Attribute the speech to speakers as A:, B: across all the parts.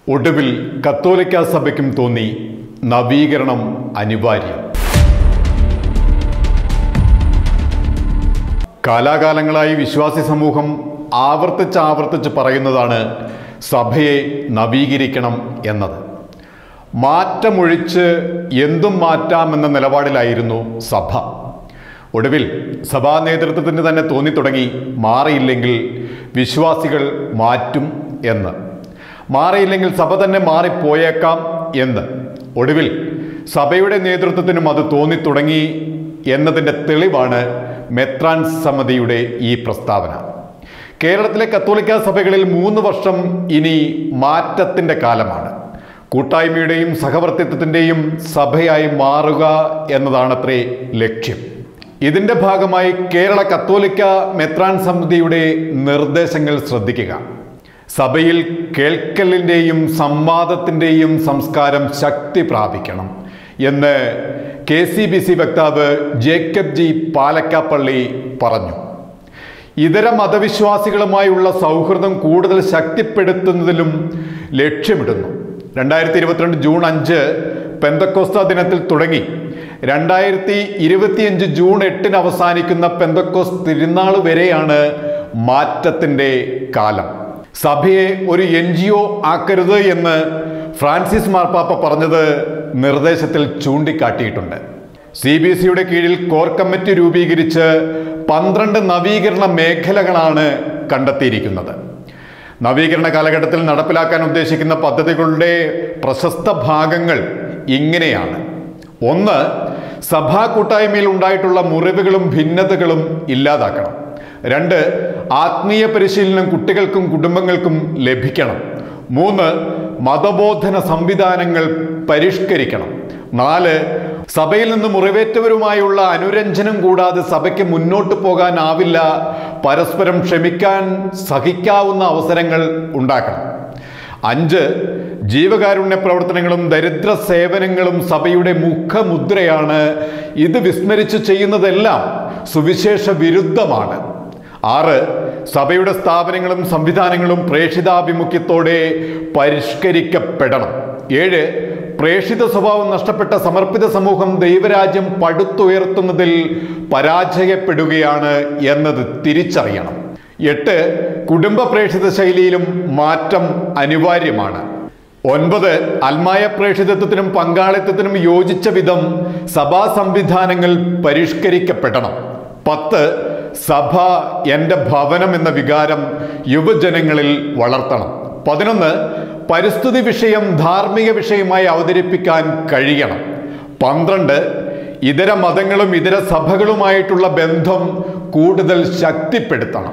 A: ഒടുവിൽ കത്തോലിക്ക സഭയ്ക്കും തോന്നി നവീകരണം അനിവാര്യം കാലാകാലങ്ങളായി വിശ്വാസി സമൂഹം ആവർത്തിച്ച് ആവർത്തിച്ച് പറയുന്നതാണ് സഭയെ നവീകരിക്കണം എന്നത് മാറ്റമൊഴിച്ച് എന്തും മാറ്റാമെന്ന നിലപാടിലായിരുന്നു സഭ ഒടുവിൽ സഭാ നേതൃത്വത്തിന് തന്നെ തോന്നിത്തുടങ്ങി മാറിയില്ലെങ്കിൽ വിശ്വാസികൾ മാറ്റും എന്ന് മാറിയില്ലെങ്കിൽ സഭ തന്നെ മാറിപ്പോയേക്കാം എന്ന് ഒടുവിൽ സഭയുടെ നേതൃത്വത്തിനും അത് തോന്നിത്തുടങ്ങി എന്നതിൻ്റെ തെളിവാണ് മെത്രാൻ സമിതിയുടെ ഈ പ്രസ്താവന കേരളത്തിലെ കത്തോലിക്ക സഭകളിൽ മൂന്ന് വർഷം ഇനി മാറ്റത്തിൻ്റെ കാലമാണ് കൂട്ടായ്മയുടെയും സഹവർത്തിത്വത്തിൻ്റെയും സഭയായി മാറുക എന്നതാണത്രേ ലക്ഷ്യം ഇതിൻ്റെ ഭാഗമായി കേരള കത്തോലിക്ക മെത്രാൻ സമിതിയുടെ നിർദ്ദേശങ്ങൾ ശ്രദ്ധിക്കുക സഭയിൽ കേൾക്കലിൻ്റെയും സംവാദത്തിൻ്റെയും സംസ്കാരം ശക്തി പ്രാപിക്കണം എന്ന് കെ സി ബി സി വക്താവ് ജേക്കബ് ജി പാലക്കാപ്പള്ളി പറഞ്ഞു ഇതര മതവിശ്വാസികളുമായുള്ള സൗഹൃദം കൂടുതൽ ശക്തിപ്പെടുത്തുന്നതിലും ലക്ഷ്യമിടുന്നു രണ്ടായിരത്തി ഇരുപത്തിരണ്ട് ജൂൺ അഞ്ച് പെന്തക്കോസ്ത ദിനത്തിൽ തുടങ്ങി രണ്ടായിരത്തി ഇരുപത്തിയഞ്ച് ജൂൺ എട്ടിന് അവസാനിക്കുന്ന പെന്തക്കോസ് തിരുനാൾ വരെയാണ് മാറ്റത്തിൻ്റെ കാലം സഭയെ ഒരു എൻ ജി ഒ ആക്കരുത് എന്ന് ഫ്രാൻസിസ് മാർപ്പാപ്പ പറഞ്ഞത് നിർദ്ദേശത്തിൽ ചൂണ്ടിക്കാട്ടിയിട്ടുണ്ട് സി ബി എസ് സിയുടെ കീഴിൽ കോർ കമ്മിറ്റി രൂപീകരിച്ച് പന്ത്രണ്ട് നവീകരണ മേഖലകളാണ് കണ്ടെത്തിയിരിക്കുന്നത് നവീകരണ കാലഘട്ടത്തിൽ നടപ്പിലാക്കാൻ ഉദ്ദേശിക്കുന്ന പദ്ധതികളുടെ പ്രശസ്ത ഭാഗങ്ങൾ ഇങ്ങനെയാണ് ഒന്ന് സഭാ കൂട്ടായ്മയിൽ ഉണ്ടായിട്ടുള്ള മുറിവുകളും ഭിന്നതകളും ഇല്ലാതാക്കണം രണ്ട് ആത്മീയ പരിശീലനം കുട്ടികൾക്കും കുടുംബങ്ങൾക്കും ലഭിക്കണം മൂന്ന് മതബോധന സംവിധാനങ്ങൾ പരിഷ്കരിക്കണം നാല് സഭയിൽ നിന്ന് മുറിവേറ്റവരുമായുള്ള അനുരഞ്ജനം കൂടാതെ സഭയ്ക്ക് മുന്നോട്ട് പോകാനാവില്ല പരസ്പരം ക്ഷമിക്കാൻ സഹിക്കാവുന്ന അവസരങ്ങൾ ഉണ്ടാക്കണം അഞ്ച് ജീവകാരുണ്യ പ്രവർത്തനങ്ങളും ദരിദ്ര സേവനങ്ങളും സഭയുടെ മുഖമുദ്രയാണ് ഇത് വിസ്മരിച്ച് ചെയ്യുന്നതെല്ലാം സുവിശേഷ വിരുദ്ധമാണ് ആറ് സഭയുടെ സ്ഥാപനങ്ങളും സംവിധാനങ്ങളും പ്രേക്ഷിതാഭിമുഖ്യത്തോടെ പരിഷ്കരിക്കപ്പെടണം ഏഴ് പ്രേക്ഷിത സ്വഭാവം നഷ്ടപ്പെട്ട സമർപ്പിത സമൂഹം ദൈവരാജ്യം പടുത്തുയർത്തുന്നതിൽ പരാജയപ്പെടുകയാണ് എന്നത് തിരിച്ചറിയണം എട്ട് കുടുംബ പ്രേക്ഷിത ശൈലിയിലും മാറ്റം അനിവാര്യമാണ് ഒൻപത് അൽമായ പ്രേക്ഷിതത്വത്തിനും പങ്കാളിത്തത്തിനും യോജിച്ച വിധം സഭാ സംവിധാനങ്ങൾ പരിഷ്കരിക്കപ്പെടണം പത്ത് സഭ എൻ്റെ ഭവനം എന്ന വികാരം യുവജനങ്ങളിൽ വളർത്തണം പതിനൊന്ന് പരിസ്ഥിതി വിഷയം ധാർമ്മിക വിഷയമായി അവതരിപ്പിക്കാൻ കഴിയണം പന്ത്രണ്ട് ഇതര മതങ്ങളും ഇതര സഭകളുമായിട്ടുള്ള ബന്ധം കൂടുതൽ ശക്തിപ്പെടുത്തണം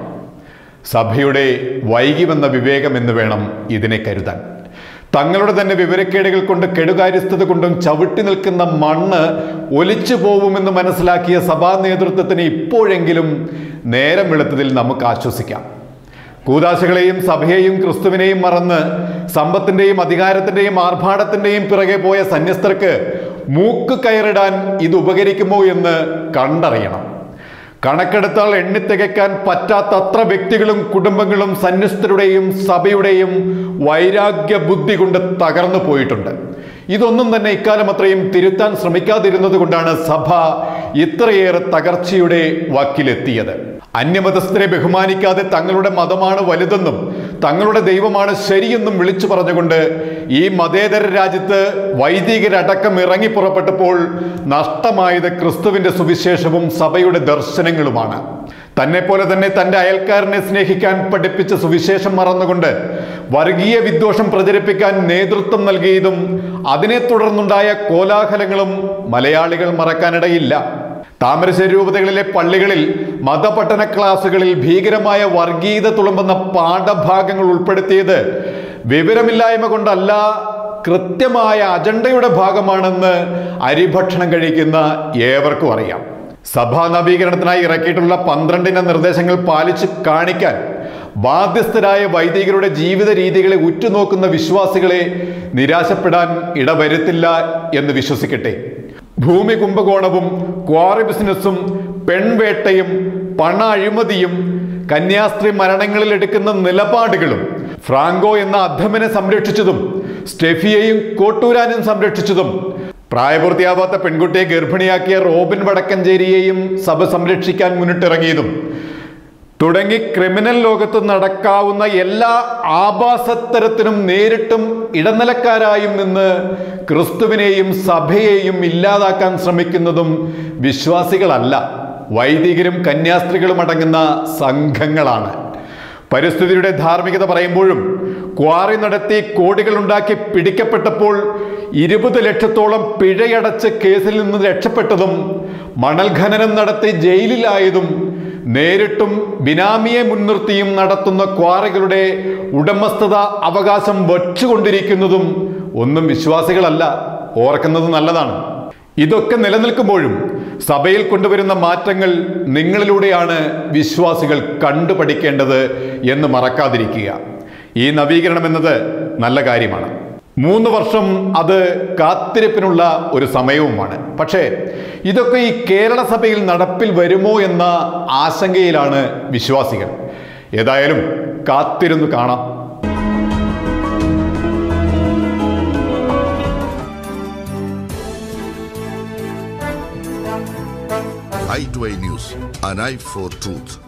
A: സഭയുടെ വൈകിവെന്ന വിവേകം എന്ന് വേണം ഇതിനെ കരുതാൻ തങ്ങളുടെ തന്നെ വിവരക്കേടുകൾ കൊണ്ട് കെടുകാര്യസ്ഥത കൊണ്ടും ചവിട്ടി നിൽക്കുന്ന മണ്ണ് ഒലിച്ചു പോവുമെന്ന് മനസ്സിലാക്കിയ സഭാ നേതൃത്വത്തിന് ഇപ്പോഴെങ്കിലും നേരം വെളുത്തതിൽ നമുക്ക് ആശ്വസിക്കാം കൂതാശകളെയും സഭയെയും ക്രിസ്തുവിനെയും മറന്ന് സമ്പത്തിന്റെയും അധികാരത്തിന്റെയും ആർഭാടത്തിന്റെയും പിറകെ പോയ സന്യസ്തർക്ക് മൂക്ക് കയറിടാൻ ഇത് ഉപകരിക്കുമോ എന്ന് കണ്ടറിയണം കണക്കെടുത്താൽ എണ്ണിത്തികയ്ക്കാൻ പറ്റാത്തത്ര വ്യക്തികളും കുടുംബങ്ങളും സന്യസ്തരുടെയും സഭയുടെയും വൈരാഗ്യ ബുദ്ധി കൊണ്ട് തകർന്നു പോയിട്ടുണ്ട് ഇതൊന്നും തന്നെ ഇക്കാലം അത്രയും തിരുത്താൻ ശ്രമിക്കാതിരുന്നത് കൊണ്ടാണ് സഭ ഇത്രയേറെ തകർച്ചയുടെ വക്കിലെത്തിയത് അന്യമതസ്ഥരെ ബഹുമാനിക്കാതെ തങ്ങളുടെ മതമാണ് വലുതെന്നും തങ്ങളുടെ ദൈവമാണ് ശരിയെന്നും വിളിച്ചു പറഞ്ഞുകൊണ്ട് ഈ മതേതര രാജ്യത്ത് വൈദികരടക്കം ഇറങ്ങി പുറപ്പെട്ടപ്പോൾ നഷ്ടമായത് ക്രിസ്തുവിന്റെ സുവിശേഷവും സഭയുടെ ദർശനങ്ങളുമാണ് തന്നെ പോലെ തന്നെ തന്റെ അയൽക്കാരനെ സ്നേഹിക്കാൻ പഠിപ്പിച്ച സുവിശേഷം മറന്നുകൊണ്ട് വർഗീയ വിദ്വേഷം പ്രചരിപ്പിക്കാൻ നേതൃത്വം നൽകിയതും അതിനെ തുടർന്നുണ്ടായ കോലാഹലങ്ങളും മലയാളികൾ മറക്കാനിടയില്ല താമരശ്ശേരി രൂപതകളിലെ പള്ളികളിൽ മതപഠന ക്ലാസുകളിൽ ഭീകരമായ വർഗീയത തുളുമ്പുന്ന പാഠഭാഗങ്ങൾ ഉൾപ്പെടുത്തിയത് വിവരമില്ലായ്മ കൊണ്ടല്ല കൃത്യമായ അജണ്ടയുടെ ഭാഗമാണെന്ന് അരിഭക്ഷണം കഴിക്കുന്ന ഏവർക്കും അറിയാം സഭാ നവീകരണത്തിനായി ഇറക്കിയിട്ടുള്ള പന്ത്രണ്ടിന നിർദ്ദേശങ്ങൾ പാലിച്ച് കാണിക്കാൻ ബാധ്യസ്ഥരായ വൈദികരുടെ ജീവിത രീതികളെ ഉറ്റുനോക്കുന്ന വിശ്വാസികളെ നിരാശപ്പെടാൻ ഇടവരുത്തില്ല എന്ന് വിശ്വസിക്കട്ടെ ഭൂമി കുംഭകോണവും ക്വാറി ബിസിനസ്സും പെൺവേട്ടയും പണ അഴിമതിയും കന്യാസ്ത്രീ മരണങ്ങളിൽ എടുക്കുന്ന നിലപാടുകളും ഫ്രാങ്കോ എന്ന അധമനെ സംരക്ഷിച്ചതും സ്റ്റെഫിയെയും കോട്ടൂരാനും സംരക്ഷിച്ചതും പ്രായപൂർത്തിയാവാത്ത പെൺകുട്ടിയെ ഗർഭിണിയാക്കിയ റോബിൻ വടക്കഞ്ചേരിയെയും സഭ സംരക്ഷിക്കാൻ മുന്നിട്ടിറങ്ങിയതും തുടങ്ങി ക്രിമിനൽ ലോകത്ത് നടക്കാവുന്ന എല്ലാ ആഭാസത്തരത്തിനും നേരിട്ടും ഇടനിലക്കാരായും നിന്ന് ക്രിസ്തുവിനെയും സഭയെയും ഇല്ലാതാക്കാൻ ശ്രമിക്കുന്നതും വിശ്വാസികളല്ല വൈദികരും കന്യാസ്ത്രീകളും അടങ്ങുന്ന സംഘങ്ങളാണ് പരിസ്ഥിതിയുടെ ധാർമ്മികത പറയുമ്പോഴും ക്വാറി നടത്തി കോടികളുണ്ടാക്കി പിടിക്കപ്പെട്ടപ്പോൾ ഇരുപത് ലക്ഷത്തോളം പിഴയടച്ച് കേസിൽ നിന്ന് രക്ഷപ്പെട്ടതും മണൽ ഖനനം നടത്തി ജയിലിലായതും നേരിട്ടും ബിനാമിയെ മുൻനിർത്തിയും നടത്തുന്ന ക്വാറികളുടെ ഉടമസ്ഥത അവകാശം വച്ചുകൊണ്ടിരിക്കുന്നതും ഒന്നും വിശ്വാസികളല്ല ഓർക്കുന്നത് നല്ലതാണ് ഇതൊക്കെ നിലനിൽക്കുമ്പോഴും സഭയിൽ കൊണ്ടുവരുന്ന മാറ്റങ്ങൾ നിങ്ങളിലൂടെയാണ് വിശ്വാസികൾ കണ്ടുപഠിക്കേണ്ടത് എന്ന് മറക്കാതിരിക്കുക ഈ നവീകരണം എന്നത് നല്ല കാര്യമാണ് മൂന്ന് വർഷം അത് കാത്തിരിപ്പിനുള്ള ഒരു സമയവുമാണ് പക്ഷേ ഇതൊക്കെ ഈ കേരള സഭയിൽ നടപ്പിൽ വരുമോ എന്ന ആശങ്കയിലാണ് വിശ്വാസികൾ ഏതായാലും കാത്തിരുന്നു കാണാം
B: i2i News, an eye for truth.